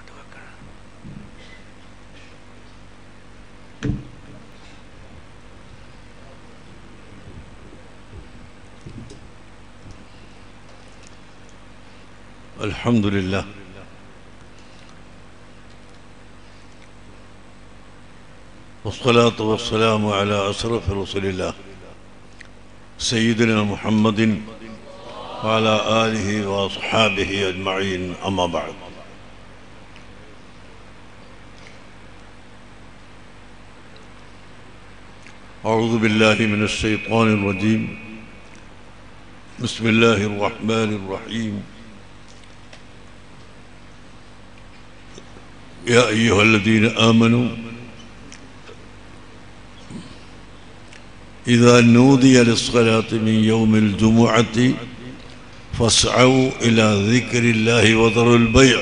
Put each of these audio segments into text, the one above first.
الحمد لله والصلاة والسلام على أشرف رسول الله سيدنا محمد وعلى آله وأصحابه أجمعين أما بعد أعوذ بالله من الشيطان الرجيم بسم الله الرحمن الرحيم يا أيها الذين آمنوا إذا نودي للصلاة من يوم الجمعة فاسعوا إلى ذكر الله وذروا البيع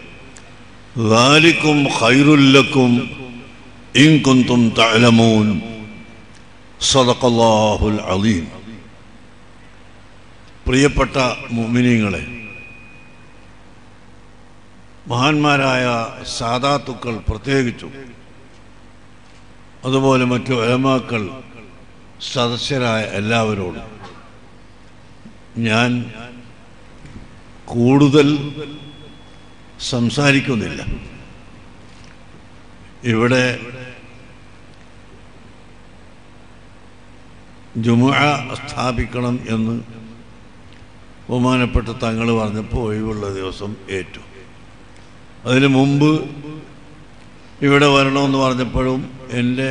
ذلكم خير لكم إن كنتم تعلمون صدق الله العظيم പ്രിയപ്പെട്ട മുമിനിങ്ങളെ മഹാന്മാരായ സാദാത്തുക്കൾ പ്രത്യേകിച്ചും അതുപോലെ മറ്റു എലമാക്കൾ സദസ്യരായ എല്ലാവരോടും ഞാൻ കൂടുതൽ സംസാരിക്കുന്നില്ല ഇവിടെ ജുമുഅ സ്ഥാപിക്കണം എന്ന് ബഹുമാനപ്പെട്ട തങ്ങൾ പറഞ്ഞപ്പോൾ ഒഴിവുള്ള ദിവസം ഏറ്റു അതിനു മുമ്പ് ഇവിടെ വരണമെന്ന് പറഞ്ഞപ്പോഴും എൻ്റെ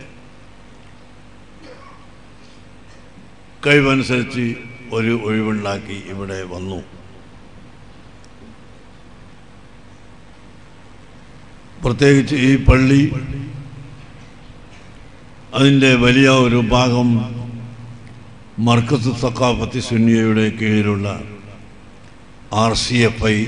കഴിവനുസരിച്ച് ഒരു ഒഴിവുണ്ടാക്കി ഇവിടെ വന്നു പ്രത്യേകിച്ച് ഈ പള്ളി അതിൻ്റെ വലിയ ഒരു ഭാഗം മർക്കത്ത് സക്കാഫത്തി സുന്നിയയുടെ കീഴിലുള്ള ആർ സി എഫ് ഐ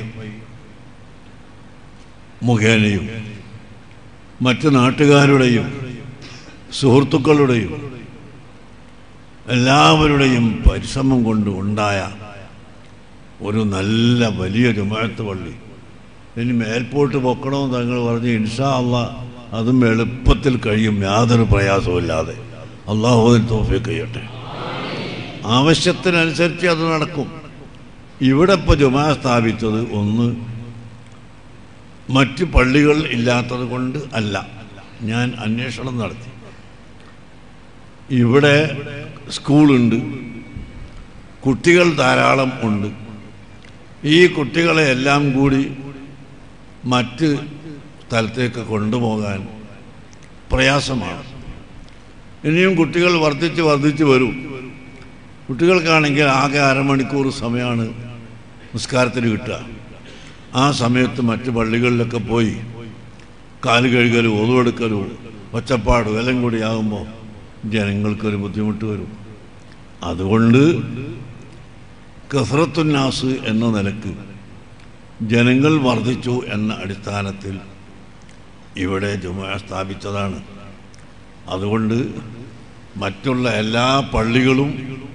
മുഖേനയും മറ്റ് നാട്ടുകാരുടെയും സുഹൃത്തുക്കളുടെയും എല്ലാവരുടെയും പരിശ്രമം കൊണ്ട് ഉണ്ടായ ഒരു നല്ല വലിയ ജുമാഅത്ത് പള്ളി ഇനി മേൽപോട്ട് പൊക്കണമെന്ന് തങ്ങൾ പറഞ്ഞ് ഇൻഷാ അല്ല അതും എളുപ്പത്തിൽ കഴിയും യാതൊരു പ്രയാസവുമില്ലാതെ അള്ളാഹു അതിന് തോഫി കഴിയട്ടെ ആവശ്യത്തിനനുസരിച്ച് അത് നടക്കും ഇവിടെ ഇപ്പോൾ ജുമാ സ്ഥാപിച്ചത് ഒന്ന് മറ്റ് പള്ളികൾ ഇല്ലാത്തത് കൊണ്ട് അല്ല ഞാൻ അന്വേഷണം നടത്തി ഇവിടെ സ്കൂളുണ്ട് കുട്ടികൾ ധാരാളം ഉണ്ട് ഈ കുട്ടികളെ എല്ലാം കൂടി മറ്റ് സ്ഥലത്തേക്ക് കൊണ്ടുപോകാൻ പ്രയാസമാണ് ഇനിയും കുട്ടികൾ വർദ്ധിച്ച് വർദ്ധിച്ച് വരും കുട്ടികൾക്കാണെങ്കിൽ ആകെ അരമണിക്കൂർ സമയമാണ് നിസ്കാരത്തിന് കിട്ടുക ആ സമയത്ത് മറ്റ് പള്ളികളിലൊക്കെ പോയി കാല് കഴുകലും ഒതുവെടുക്കലും ഒച്ചപ്പാടും എല്ലാം കൂടി ആകുമ്പോൾ ജനങ്ങൾക്കൊരു ബുദ്ധിമുട്ട് വരും അതുകൊണ്ട് കസറത്തുന്നാസ് എന്ന നിലക്ക് ജനങ്ങൾ വർദ്ധിച്ചു എന്ന അടിസ്ഥാനത്തിൽ ഇവിടെ ജുമ സ്ഥാപിച്ചതാണ് അതുകൊണ്ട് മറ്റുള്ള എല്ലാ പള്ളികളും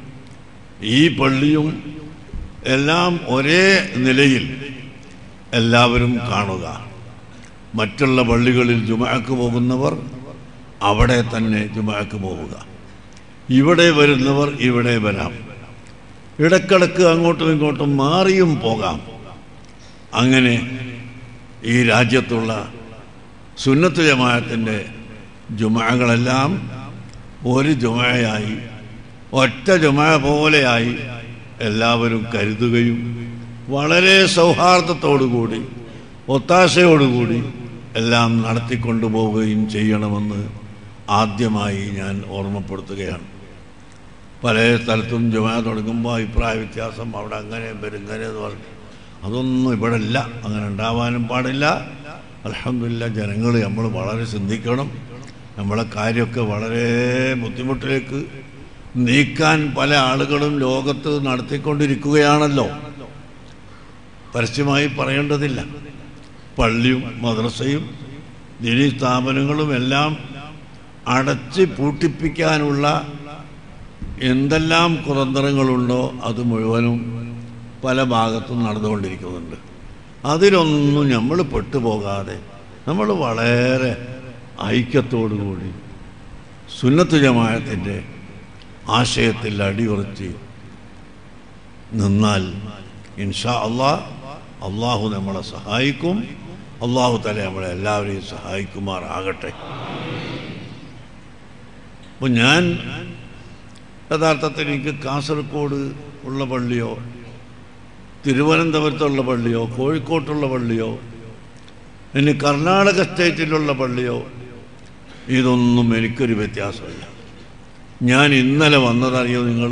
ഈ പള്ളിയും എല്ലാം ഒരേ നിലയിൽ എല്ലാവരും കാണുക മറ്റുള്ള പള്ളികളിൽ ജുമഅക്ക് പോകുന്നവർ അവിടെ തന്നെ ജുമഅക്ക് പോവുക ഇവിടെ വരുന്നവർ ഇവിടെ വരാം ഇടക്കിടക്ക് അങ്ങോട്ടും ഇങ്ങോട്ടും മാറിയും പോകാം അങ്ങനെ ഈ രാജ്യത്തുള്ള സുന്നത്ത് ജമാഅത്തിൻ്റെ ജുമകളെല്ലാം ഒരു ജുമയായി ഒറ്റ ജുമ പോലെയായി എല്ലാവരും കരുതുകയും വളരെ സൗഹാർദ്ദത്തോടുകൂടി ഒത്താശയോടുകൂടി എല്ലാം നടത്തിക്കൊണ്ടുപോവുകയും ചെയ്യണമെന്ന് ആദ്യമായി ഞാൻ ഓർമ്മപ്പെടുത്തുകയാണ് പല സ്ഥലത്തും ജുമ തുടങ്ങുമ്പോൾ അഭിപ്രായ വ്യത്യാസം അവിടെ അങ്ങനെ വരും ഇങ്ങനെ എന്ന് പറഞ്ഞു അതൊന്നും ഇവിടെ ഇല്ല അങ്ങനെ ഉണ്ടാവാനും പാടില്ല അലഹമില്ല ജനങ്ങൾ നമ്മൾ വളരെ ചിന്തിക്കണം നമ്മളെ കാര്യമൊക്കെ വളരെ ബുദ്ധിമുട്ടിലേക്ക് നീക്കാൻ പല ആളുകളും ലോകത്ത് നടത്തിക്കൊണ്ടിരിക്കുകയാണല്ലോ പരസ്യമായി പറയേണ്ടതില്ല പള്ളിയും മദ്രസയും ദിനി സ്ഥാപനങ്ങളും എല്ലാം അടച്ച് പൂട്ടിപ്പിക്കാനുള്ള എന്തെല്ലാം കുതന്ത്രങ്ങളുണ്ടോ അത് മുഴുവനും പല ഭാഗത്തും നടന്നുകൊണ്ടിരിക്കുന്നുണ്ട് അതിലൊന്നും നമ്മൾ പെട്ടുപോകാതെ നമ്മൾ വളരെ ഐക്യത്തോടുകൂടി സുന്നത്ത് ജമായത്തിൻ്റെ ആശയത്തിൽ അടിയുറച്ച് നിന്നാൽ ഇൻഷാ അള്ളാ അള്ളാഹു നമ്മളെ സഹായിക്കും അള്ളാഹു തല നമ്മളെ എല്ലാവരെയും സഹായിക്കുമാറാകട്ടെ അപ്പോൾ ഞാൻ യഥാർത്ഥത്തിൽ എനിക്ക് കാസർഗോഡ് ഉള്ള പള്ളിയോ തിരുവനന്തപുരത്തുള്ള പള്ളിയോ കോഴിക്കോട്ടുള്ള പള്ളിയോ ഇനി കർണാടക സ്റ്റേറ്റിലുള്ള പള്ളിയോ ഇതൊന്നും എനിക്കൊരു വ്യത്യാസമില്ല ഞാൻ ഇന്നലെ വന്നതറിയോ നിങ്ങൾ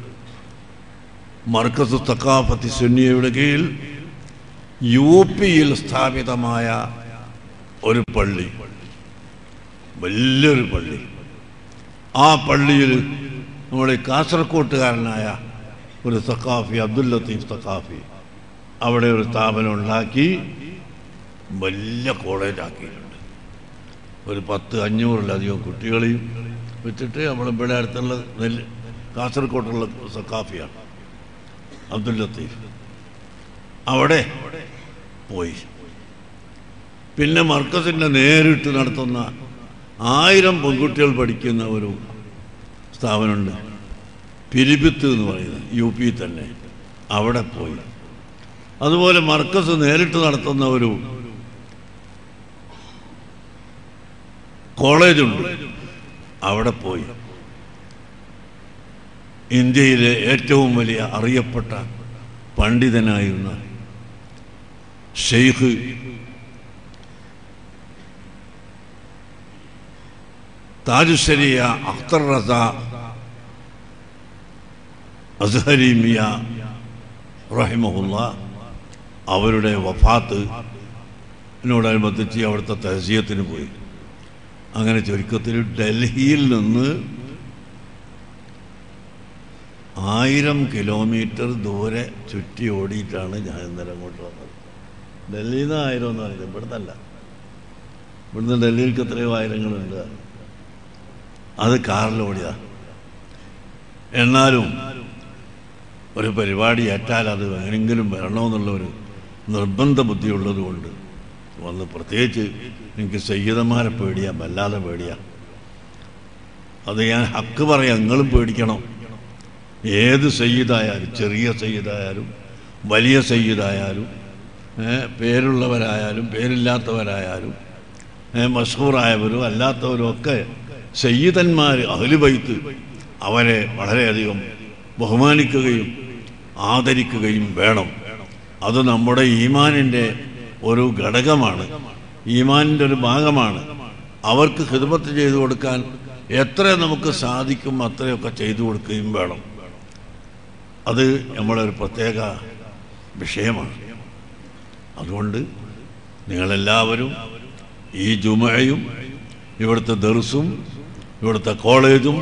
മർക്കസ് തക്കാഫത്തി സുന്നിയയുടെ കീഴിൽ യു പിയിൽ സ്ഥാപിതമായ ഒരു പള്ളി വലിയൊരു പള്ളി ആ പള്ളിയിൽ നമ്മുടെ കാസർകോട്ടുകാരനായ ഒരു സക്കാഫി അബ്ദുൽ ലത്തീഫ് സക്കാഫി അവിടെ ഒരു സ്ഥാപനം ഉണ്ടാക്കി വലിയ കോളേജാക്കിയിട്ടുണ്ട് ഒരു പത്ത് അഞ്ഞൂറിലധികം കുട്ടികളെയും വെച്ചിട്ട് നമ്മൾ ഇവിടെ അടുത്തുള്ള നെല്ല് കാസർകോട്ടുള്ള സക്കാഫിയാണ് അബ്ദുൽ ലത്തീഫ് അവിടെ പോയി പിന്നെ മർക്കസിൻ്റെ നേരിട്ട് നടത്തുന്ന ആയിരം പെൺകുട്ടികൾ പഠിക്കുന്ന ഒരു സ്ഥാപനമുണ്ട് പിരിപിത്ത് എന്ന് പറയുന്നത് യു പി തന്നെ അവിടെ പോയി അതുപോലെ മർക്കസ് നേരിട്ട് നടത്തുന്ന ഒരു കോളേജുണ്ട് അവിടെ പോയി ഇന്ത്യയിലെ ഏറ്റവും വലിയ അറിയപ്പെട്ട പണ്ഡിതനായിരുന്ന ഷെയ്ഖ് താജുശരിയ അഖ്തർ റസ അസ്ഹരിമിയ റഹിമഹുല്ല അവരുടെ വഫാത്ത് ോടനുബന്ധിച്ച് അവിടുത്തെ തഹസീയത്തിന് പോയി അങ്ങനെ ചുരുക്കത്തിൽ ഡൽഹിയിൽ നിന്ന് ആയിരം കിലോമീറ്റർ ദൂരെ ചുറ്റി ഓടിയിട്ടാണ് ഞാൻ ഇന്നലെ അങ്ങോട്ട് വന്നത് ഡൽഹിയിൽ നിന്ന് ആയിരം എന്ന് പറയുന്നത് ഇവിടുന്ന് അല്ല ഇവിടുന്ന് ഡൽഹിയിലേക്ക് എത്രയോ ആയിരങ്ങളുണ്ട് അത് കാറിൽ ഓടിയതാ എന്നാലും ഒരു പരിപാടി ഏറ്റാൽ അത് എങ്ങനെങ്കിലും വരണമെന്നുള്ള ഒരു നിർബന്ധ ബുദ്ധിയുള്ളത് കൊണ്ട് വന്ന് പ്രത്യേകിച്ച് എനിക്ക് സയ്യിദന്മാരെ പേടിയാ വല്ലാതെ പേടിയാ അത് ഞാൻ ഹക്ക് പറയാം നിങ്ങളും പേടിക്കണം ഏത് സയ്യിദായാലും ചെറിയ സയ്യിദായാലും വലിയ സയ്യിദായാലും ഏ, പേരുള്ളവരായാലും പേരില്ലാത്തവരായാലും ഏ, മഷഹൂറായവരും അല്ലാത്തവരും ഒക്കെ സയ്യിദന്മാർ അഹ്ലുബൈത്ത് അവരെ വളരെയധികം ബഹുമാനിക്കുകയും ആദരിക്കുകയും വേണം അത് നമ്മുടെ ഈമാനിൻ്റെ ഒരു ഘടകമാണ് ഈമാനിൻ്റെ ഒരു ഭാഗമാണ് അവർക്ക് ഹിദ്മത്ത് ചെയ്തു കൊടുക്കാൻ എത്ര നമുക്ക് സാധിക്കും അത്രയൊക്കെ ചെയ്തു കൊടുക്കുകയും വേണം അത് നമ്മളൊരു പ്രത്യേക വിഷയമാണ് അതുകൊണ്ട് നിങ്ങളെല്ലാവരും ഈ ജുമയും ഇവിടുത്തെ ദർസും ഇവിടുത്തെ കോളേജും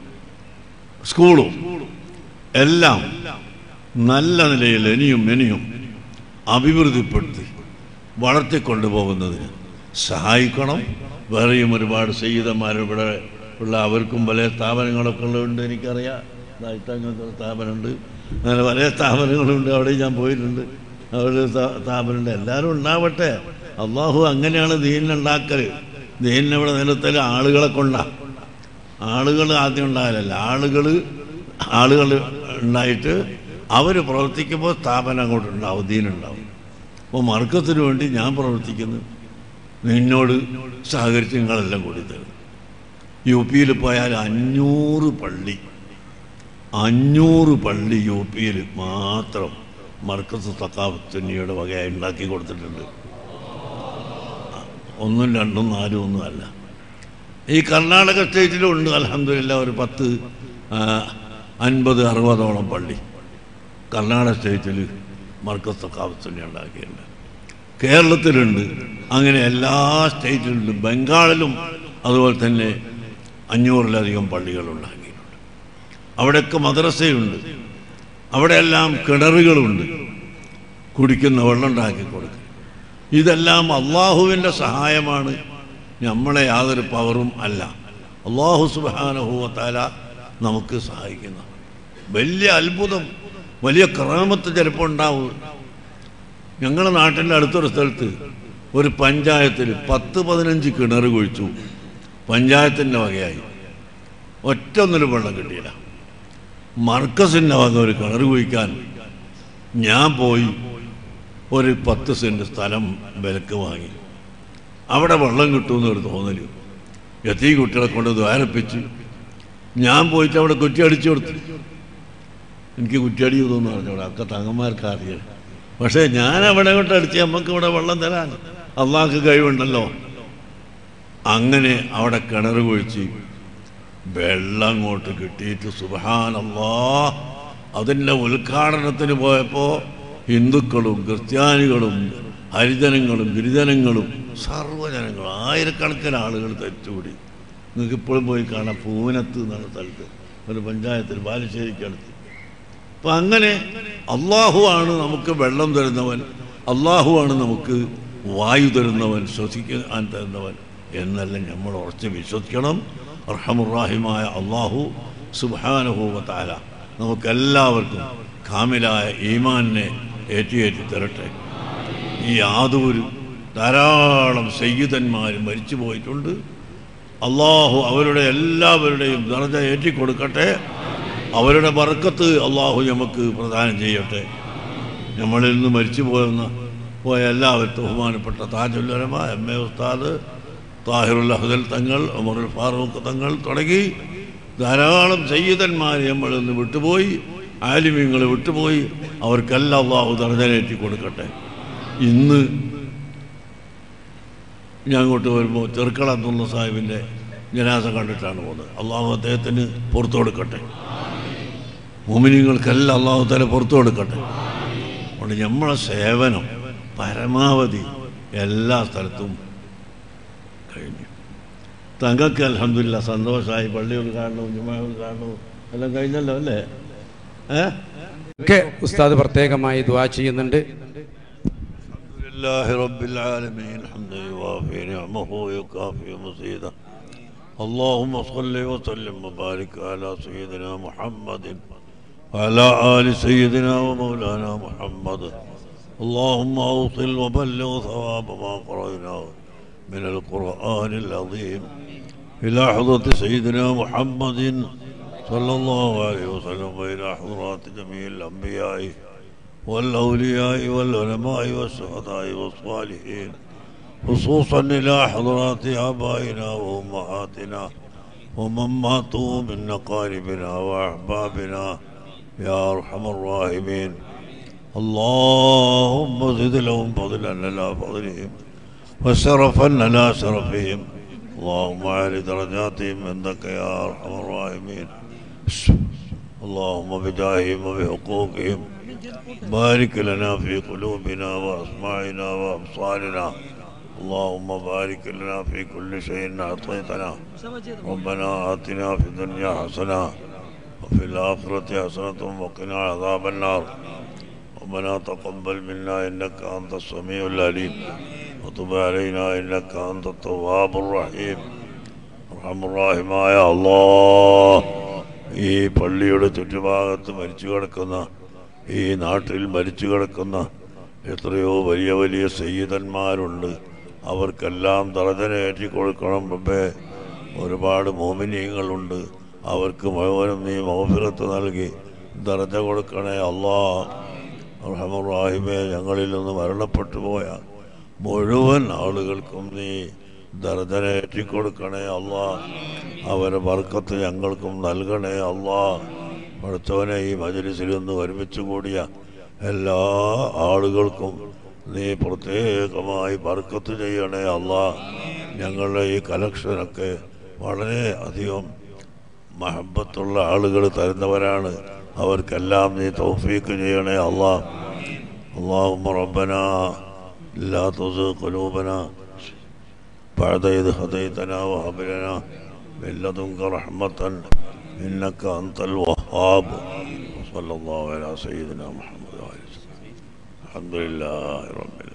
സ്കൂളും എല്ലാം നല്ല നിലയിൽ ഇനിയും ഇനിയും അഭിവൃദ്ധിപ്പെടുത്തി വളർത്തിക്കൊണ്ടുപോകുന്നതിന് സഹായിക്കണം വേറെയും ഒരുപാട് സയ്യിദന്മാരിവിടെ ഉള്ള അവർക്കും പല സ്ഥാപനങ്ങളൊക്കെ ഉള്ളതുകൊണ്ട് എനിക്കറിയാം ദായിട്ടങ്ങൾക്ക് സ്ഥാപനമുണ്ട് അങ്ങനെ പല സ്ഥാപനങ്ങളുണ്ട് അവിടെ ഞാൻ പോയിട്ടുണ്ട് അവിടെ സ്ഥാ- സ്ഥാപനമുണ്ട് എല്ലാവരും ഉണ്ടാവട്ടെ അള്ളാഹു അങ്ങനെയാണ് ദീനുണ്ടാക്കൽ ദീനിനവിടെ നിലത്തിൽ ആളുകളെ കൊണ്ടാണ് ആളുകൾ ആദ്യം ഉണ്ടായാലല്ല ആളുകൾ ആളുകൾ ഉണ്ടായിട്ട് അവർ പ്രവർത്തിക്കുമ്പോൾ സ്ഥാപനം അങ്ങോട്ട് ഉണ്ടാവും ദീനുണ്ടാവും അപ്പോൾ മർക്കത്തിന് വേണ്ടി ഞാൻ പ്രവർത്തിക്കുന്നു നിന്നോട് സഹകരിച്ച് നിങ്ങളെല്ലാം കൂടി തരും യു പിയിൽ പോയാൽ അഞ്ഞൂറ് പള്ളി അഞ്ഞൂറ് പള്ളി യു പിയിൽ മാത്രം മർക്കസ് തക്കാഫത്തുന്നിയുടെ വകയായി ഉണ്ടാക്കി കൊടുത്തിട്ടുണ്ട് ഒന്നും രണ്ടും നാലും ഒന്നും അല്ല ഈ കർണാടക സ്റ്റേറ്റിലും ഉണ്ട് അലഹമില്ല ഒരു പത്ത് ആ, അൻപത് അറുപതോളം പള്ളി കർണാടക സ്റ്റേറ്റിൽ മർക്കസ് തക്കാഫത്തുന്നി ഉണ്ടാക്കിയിട്ടുണ്ട് കേരളത്തിലുണ്ട് അങ്ങനെ എല്ലാ സ്റ്റേറ്റിലുണ്ട് ബംഗാളിലും അതുപോലെ തന്നെ അഞ്ഞൂറിലധികം പള്ളികൾ ഉണ്ടാക്കിയിട്ടുണ്ട് അവിടെയൊക്കെ മദ്രസയുണ്ട് അവിടെയെല്ലാം കിണറുകളുണ്ട് കുടിക്കുന്ന വെള്ളം ഉണ്ടാക്കി കൊടുക്കും ഇതെല്ലാം അള്ളാഹുവിൻ്റെ സഹായമാണ് നമ്മളെ യാതൊരു പവറും അല്ല അള്ളാഹു സുബാനുഭവത്താല നമുക്ക് സഹായിക്കുന്ന വലിയ അത്ഭുതം വലിയ ക്രമത്ത് ചിലപ്പോൾ ഉണ്ടാവും ഞങ്ങളുടെ നാട്ടിൻ്റെ അടുത്തൊരു സ്ഥലത്ത് ഒരു പഞ്ചായത്തിൽ പത്ത് പതിനഞ്ച് കിണർ കുഴിച്ചു പഞ്ചായത്തിൻ്റെ വകയായി ഒറ്റ ഒന്നിനും വെള്ളം കിട്ടിയില്ല മർക്കസിൻ്റെ വക ഒരു കിണർ കുഴിക്കാൻ ഞാൻ പോയി ഒരു പത്ത് സെൻറ്റ് സ്ഥലം വിലക്ക് വാങ്ങി അവിടെ വെള്ളം കിട്ടുമെന്നൊരു തോന്നൽ എത്തി കുട്ടികളെ കൊണ്ട് ദ്വാരപ്പിച്ച് ഞാൻ പോയിട്ട് അവിടെ കുറ്റി അടിച്ചു കൊടുത്തു എനിക്ക് കുറ്റിയടി ഇതൊന്നും അറിഞ്ഞൂടാ ഒക്കെ തങ്ങന്മാർക്ക് അറിയാം പക്ഷേ ഞാൻ അവിടെ കൊണ്ട് അടിച്ച് നമുക്ക് ഇവിടെ വെള്ളം തരാൻ അള്ളാഹ്ക്ക് കഴിവുണ്ടല്ലോ അങ്ങനെ അവിടെ കിണർ കുഴിച്ച് വെള്ളം അങ്ങോട്ട് കിട്ടിയിട്ട് സുബഹാനല്ലാ അതിൻ്റെ ഉദ്ഘാടനത്തിന് പോയപ്പോൾ ഹിന്ദുക്കളും ക്രിസ്ത്യാനികളും ഹരിജനങ്ങളും ഗിരിജനങ്ങളും സർവ്വജനങ്ങളും ആയിരക്കണക്കിന് ആളുകൾ തെറ്റുകൂടി നിങ്ങൾക്ക് ഇപ്പോഴും പോയി കാണാം പൂനത്ത് എന്നാണ് സ്ഥലത്ത് ഒരു പഞ്ചായത്തിൽ ബാലുശ്ശേരിക്കടുത്ത് അപ്പം അങ്ങനെ അള്ളാഹുവാണ് നമുക്ക് വെള്ളം തരുന്നവൻ അള്ളാഹുവാണ് നമുക്ക് വായു തരുന്നവൻ ശ്വസിക്കാൻ തരുന്നവൻ എന്നെല്ലാം നമ്മൾ ഉറച്ച് വിശ്വസിക്കണം റഹമുറാഹിമായ അള്ളാഹു സുബാനുഭവത്താല നമുക്കെല്ലാവർക്കും കാമിലായ ഈമാനെ ഏറ്റിയേറ്റി തരട്ടെ ഈ ആദൂര് ധാരാളം സയ്യിദന്മാർ മരിച്ചു പോയിട്ടുണ്ട് അള്ളാഹു അവരുടെ എല്ലാവരുടെയും ദർജ ഏറ്റിക്കൊടുക്കട്ടെ അവരുടെ ബർക്കത്ത് അള്ളാഹു നമുക്ക് പ്രദാനം ചെയ്യട്ടെ നമ്മളിൽ നിന്ന് മരിച്ചു പോയെന്ന പോയ എല്ലാവരും ബഹുമാനപ്പെട്ട താജുല്ലരമ എം എ ഉസ്താദ് താഹിറുൽ അഹ്ദൽ തങ്ങൾ ഉമറുൽ ഫാറൂഖ് തങ്ങൾ തുടങ്ങി ധാരാളം സയ്യിദന്മാർ നമ്മളിൽ നിന്ന് വിട്ടുപോയി ആലിമ്യങ്ങൾ വിട്ടുപോയി അവർക്കെല്ലാം അള്ളാഹു ദർജനേറ്റി കൊടുക്കട്ടെ ഇന്ന് ഞാൻ അങ്ങോട്ട് വരുമ്പോൾ ചെറുക്കള അബ്ദുള്ള സാഹിബിൻ്റെ ജനാസ കണ്ടിട്ടാണ് പോകുന്നത് അള്ളാഹു അദ്ദേഹത്തിന് പുറത്തു കൊടുക്കട്ടെ മോമിനിങ്ങൾക്കെല്ലാം അള്ളാഹു തല പുറത്തു കൊടുക്കട്ടെ അതുകൊണ്ട് നമ്മളെ സേവനം പരമാവധി എല്ലാ സ്ഥലത്തും കഴിഞ്ഞു തങ്ങൾക്ക് അലഹമില്ല സന്തോഷമായി പള്ളി ഉദ്ഘാടനവും ജുമാ ഉദ്ഘാടനവും എല്ലാം കഴിഞ്ഞല്ലോ അല്ലേ ഏ ഒക്കെ ഉസ്താദ് പ്രത്യേകമായി ദ്വാ ചെയ്യുന്നുണ്ട് الحمد لله رب العالمين حمدا يوافي نعمه ويكافي مزيدا اللهم صل وسلم وبارك على سيدنا محمد وعلى آل سيدنا ومولانا محمد اللهم أوصل وبلغ ثواب ما قرأناه من القرآن العظيم إلى حضرة سيدنا محمد صلى الله عليه وسلم وإلى حضرات جميع الأنبياء والأولياء والعلماء والشهداء والصالحين خصوصا إلى حضرات آبائنا وأمهاتنا ومن ماتوا من أقاربنا وأحبابنا يا أرحم الراحمين اللهم زد لهم فضلا على فضلهم وشرفا على شرفهم اللهم أعل درجاتهم عندك يا أرحم الراحمين اللهم بجاههم وبحقوقهم بارك لنا في قلوبنا وأسماعنا وأبصارنا اللهم بارك لنا في كل شيء أعطيتنا ربنا آتنا في الدنيا حسنة وفي الآخرة حسنة وقنا عذاب النار ربنا تقبل منا إنك أنت السميع العليم وتب علينا إنك أنت التواب الرحيم അർഹം റഹീമായ അല്ലാ ഈ പള്ളിയുടെ ചുറ്റുഭാഗത്ത് മരിച്ചു കിടക്കുന്ന ഈ നാട്ടിൽ മരിച്ചു കിടക്കുന്ന എത്രയോ വലിയ വലിയ സയ്യിദന്മാരുണ്ട് അവർക്കെല്ലാം തറജനേറ്റി കൊടുക്കണം മുമ്പേ ഒരുപാട് മോമിനിയങ്ങളുണ്ട് അവർക്ക് മുഴുവനും നീ മൗഫിറത്ത് നൽകി ദറജ കൊടുക്കണേ അല്ലാ റഹമുറാഹിമെ ഞങ്ങളിൽ നിന്ന് മരണപ്പെട്ടു പോയ മുഴുവൻ ആളുകൾക്കും നീ ദർജനേറ്റി കൊടുക്കണേ അല്ലാ അവരെ വർക്കത്ത് ഞങ്ങൾക്കും നൽകണേ അല്ലാ പഠിച്ചവനെ ഈ മജലിസിൽ നിന്ന് ഒരുമിച്ച് കൂടിയ എല്ലാ ആളുകൾക്കും നീ പ്രത്യേകമായി ബർക്കത്ത് ചെയ്യണേ അല്ലാ ഞങ്ങളുടെ ഈ കലക്ഷനൊക്കെ വളരെ അധികം മഹബത്തുള്ള ആളുകൾ തരുന്നവരാണ് അവർക്കെല്ലാം നീ തൗഫീക്ക് ചെയ്യണേ അല്ലാ اللهم ربنا لا تزغ قلوبنا بعد إذ هديتنا وهب لنا من لدنك رحمة إنك أنت الوهاب وصلى الله على سيدنا محمد وعلى آله وسلم الحمد لله رب العالمين